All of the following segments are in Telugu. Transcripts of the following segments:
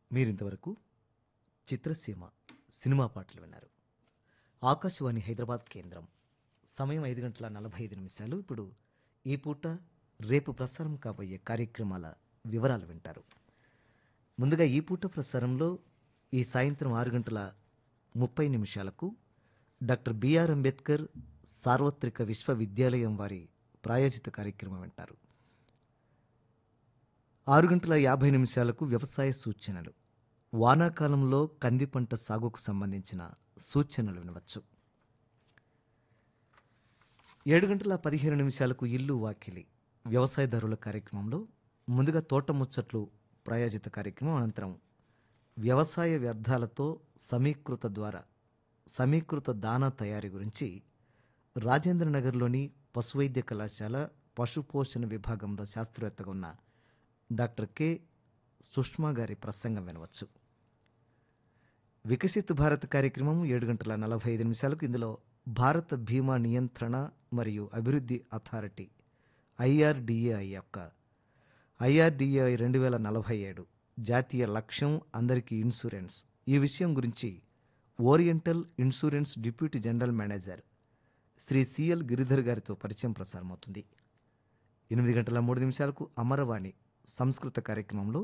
మీరింతవరకు చిత్రసీమ సినిమా పాటలు విన్నారు ఆకాశవాణి హైదరాబాద్ కేంద్రం సమయం ఐదు గంటల నలభై ఐదు నిమిషాలు ఇప్పుడు ఈ పూట రేపు ప్రసారం కాబోయే కార్యక్రమాల వివరాలు వింటారు ముందుగా ఈ పూట ప్రసారంలో ఈ సాయంత్రం ఆరు గంటల ముప్పై నిమిషాలకు డాక్టర్ బిఆర్ అంబేద్కర్ సార్వత్రిక విశ్వవిద్యాలయం వారి ప్రాయోజిత కార్యక్రమం వింటారు ఆరు గంటల యాభై నిమిషాలకు వ్యవసాయ సూచనలు వానాకాలంలో కంది పంట సాగుకు సంబంధించిన సూచనలు వినవచ్చు ఏడు గంటల పదిహేను నిమిషాలకు ఇల్లు వాకిలి వ్యవసాయదారుల కార్యక్రమంలో ముందుగా తోట ముచ్చట్లు ప్రాయోజిత కార్యక్రమం అనంతరం వ్యవసాయ వ్యర్థాలతో సమీకృత ద్వారా సమీకృత దానా తయారీ గురించి రాజేంద్ర నగర్లోని పశువైద్య కళాశాల పశుపోషణ విభాగంలో శాస్త్రవేత్తగా ఉన్న డాక్టర్ కె సుష్మా గారి ప్రసంగం వినవచ్చు వికసిత్ భారత్ కార్యక్రమం ఏడు గంటల నలభై ఐదు నిమిషాలకు ఇందులో భారత బీమా నియంత్రణ మరియు అభివృద్ధి అథారిటీ ఐఆర్డిఏఐ యొక్క ఐఆర్డిఏఐ రెండు వేల నలభై ఏడు జాతీయ లక్ష్యం అందరికీ ఇన్సూరెన్స్ ఈ విషయం గురించి oriental insurance deputy general manager Shri C L Giridhar గారితో పరిచయం ప్రసారమవుతుంది ఎనిమిది గంటల మూడు నిమిషాలకు అమరవాణి సంస్కృత కార్యక్రమంలో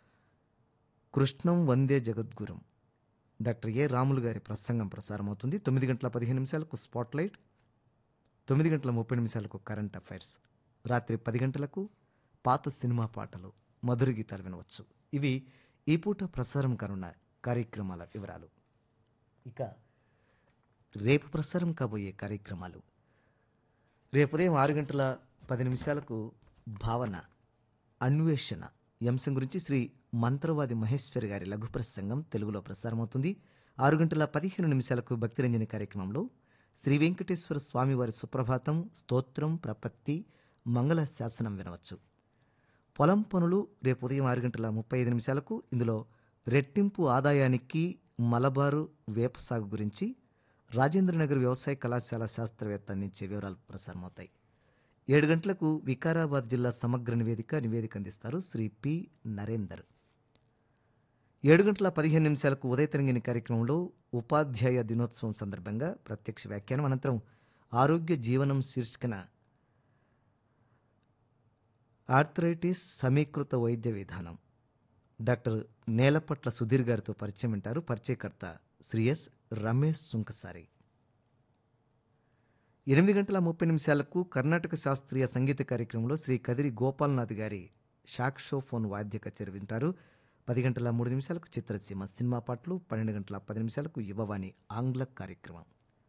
కృష్ణం వందే జగద్గురం డాక్టర్ ఏ రాములు గారి ప్రసంగం ప్రసారమవుతుంది తొమ్మిది గంటల పదిహేను నిమిషాలకు స్పాట్లైట్ తొమ్మిది గంటల ముప్పై నిమిషాలకు కరెంట్ అఫైర్స్ రాత్రి పది గంటలకు పాత సినిమా పాటలు మధుర గీతాలు వినవచ్చు ఇవి ఈ పూట ప్రసారం కానున్న కార్యక్రమాల వివరాలు ఇక రేపు ప్రసారం కాబోయే కార్యక్రమాలు రేపు ఉదయం ఆరు గంటల పది నిమిషాలకు భావన అన్వేషణ ఈ అంశం గురించి శ్రీ మంత్రవాది మహేశ్వరి గారి లఘు ప్రసంగం తెలుగులో ప్రసారమవుతుంది ఆరు గంటల పదిహేను నిమిషాలకు భక్తిరంజని కార్యక్రమంలో శ్రీ వెంకటేశ్వర స్వామివారి సుప్రభాతం స్తోత్రం ప్రపత్తి మంగళ శాసనం వినవచ్చు పొలం పనులు రేపు ఉదయం ఆరు గంటల ముప్పై ఐదు నిమిషాలకు ఇందులో రెట్టింపు ఆదాయానికి మలబారు వేప సాగు గురించి రాజేంద్రనగర్ వ్యవసాయ కళాశాల శాస్త్రవేత్త అందించే వివరాలు ప్రసారమవుతాయి ఏడు గంటలకు వికారాబాద్ జిల్లా సమగ్ర నివేదిక నివేదిక అందిస్తారు శ్రీ పి నరేందర్ ఏడు గంటల పదిహేను నిమిషాలకు ఉదయ తరంగిణి కార్యక్రమంలో ఉపాధ్యాయ దినోత్సవం సందర్భంగా ప్రత్యక్ష వ్యాఖ్యానం అనంతరం ఆరోగ్య జీవనం శీర్షికన ఆర్థరైటిస్ సమీకృత వైద్య విధానం డాక్టర్ నేలపట్ల సుధీర్ గారితో పరిచయం వింటారు పరిచయకర్త శ్రీ ఎస్ రమేష్ సుంకసారి ఎనిమిది గంటల ముప్పై నిమిషాలకు కర్ణాటక శాస్త్రీయ సంగీత కార్యక్రమంలో శ్రీ కదిరి గోపాల్నాథ్ గారి షాక్షోఫోన్ వాద్య కచేరి వింటారు పది గంటల మూడు నిమిషాలకు చిత్రసీమ సినిమా పాటలు పన్నెండు గంటల పది నిమిషాలకు యువవాణి ఆంగ్ల కార్యక్రమం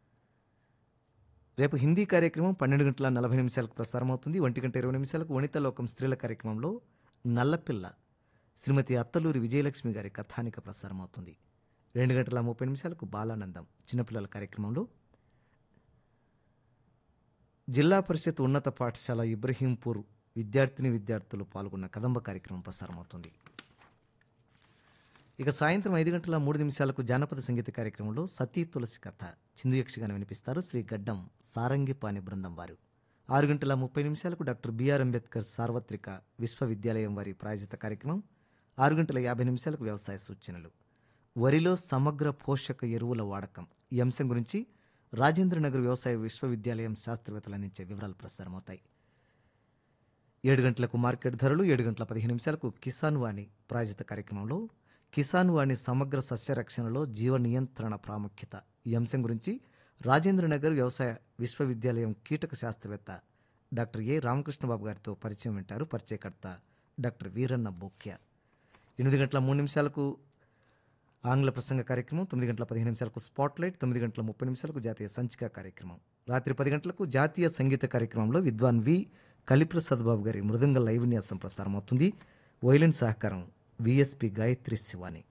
రేపు హిందీ కార్యక్రమం పన్నెండు గంటల నలభై నిమిషాలకు ప్రసారమవుతుంది ఒంటి గంట ఇరవై నిమిషాలకు వనిత లోకం స్త్రీల కార్యక్రమంలో నల్లపిల్ల శ్రీమతి అత్తలూరి విజయలక్ష్మి గారి కథానిక ప్రసారమవుతుంది రెండు గంటల ముప్పై నిమిషాలకు బాలానందం చిన్నపిల్లల కార్యక్రమంలో జిల్లా పరిషత్ ఉన్నత పాఠశాల ఇబ్రహీంపూర్ విద్యార్థిని విద్యార్థులు పాల్గొన్న కదంబ కార్యక్రమం ప్రసారమవుతుంది ఇక సాయంత్రం ఐదు గంటల మూడు నిమిషాలకు జానపద సంగీత కార్యక్రమంలో సతీ తులసి కథ చిందు యక్షగానం వినిపిస్తారు శ్రీ గడ్డం సారంగిపాని బృందం వారు ఆరు గంటల ముప్పై నిమిషాలకు డాక్టర్ బిఆర్ అంబేద్కర్ సార్వత్రిక విశ్వవిద్యాలయం వారి ప్రాయోజిత కార్యక్రమం ఆరు గంటల యాభై నిమిషాలకు వ్యవసాయ సూచనలు వరిలో సమగ్ర పోషక ఎరువుల వాడకం ఈ అంశం గురించి రాజేంద్రనగర్ వ్యవసాయ విశ్వవిద్యాలయం శాస్త్రవేత్తలు అందించే వివరాలు ప్రసారమవుతాయి ఏడు గంటలకు మార్కెట్ ధరలు ఏడు గంటల పదిహేను నిమిషాలకు కిసాన్ వాణి ప్రాయోజిత కార్యక్రమంలో కిసాన్ వాణి సమగ్ర సస్య రక్షణలో జీవ నియంత్రణ ప్రాముఖ్యత ఈ అంశం గురించి రాజేంద్రనగర్ వ్యవసాయ విశ్వవిద్యాలయం కీటక శాస్త్రవేత్త డాక్టర్ ఏ రామకృష్ణబాబు గారితో పరిచయం వింటారు పరిచయకర్త డాక్టర్ వీరన్న బోక్య ఎనిమిది గంటల మూడు నిమిషాలకు ఆంగ్ల ప్రసంగ కార్యక్రమం తొమ్మిది గంటల పదిహేను నిమిషాలకు స్పాట్లైట్ తొమ్మిది గంటల ముప్పై నిమిషాలకు జాతీయ సంచిక కార్యక్రమం రాత్రి పది గంటలకు జాతీయ సంగీత కార్యక్రమంలో విద్వాన్ వి కలిప్రసాద్ బాబు గారి మృదంగ లైవ్ విన్యాసం ప్రసారమవుతుంది వైలిన్ సహకారం విఎస్పి గాయత్రి శివాని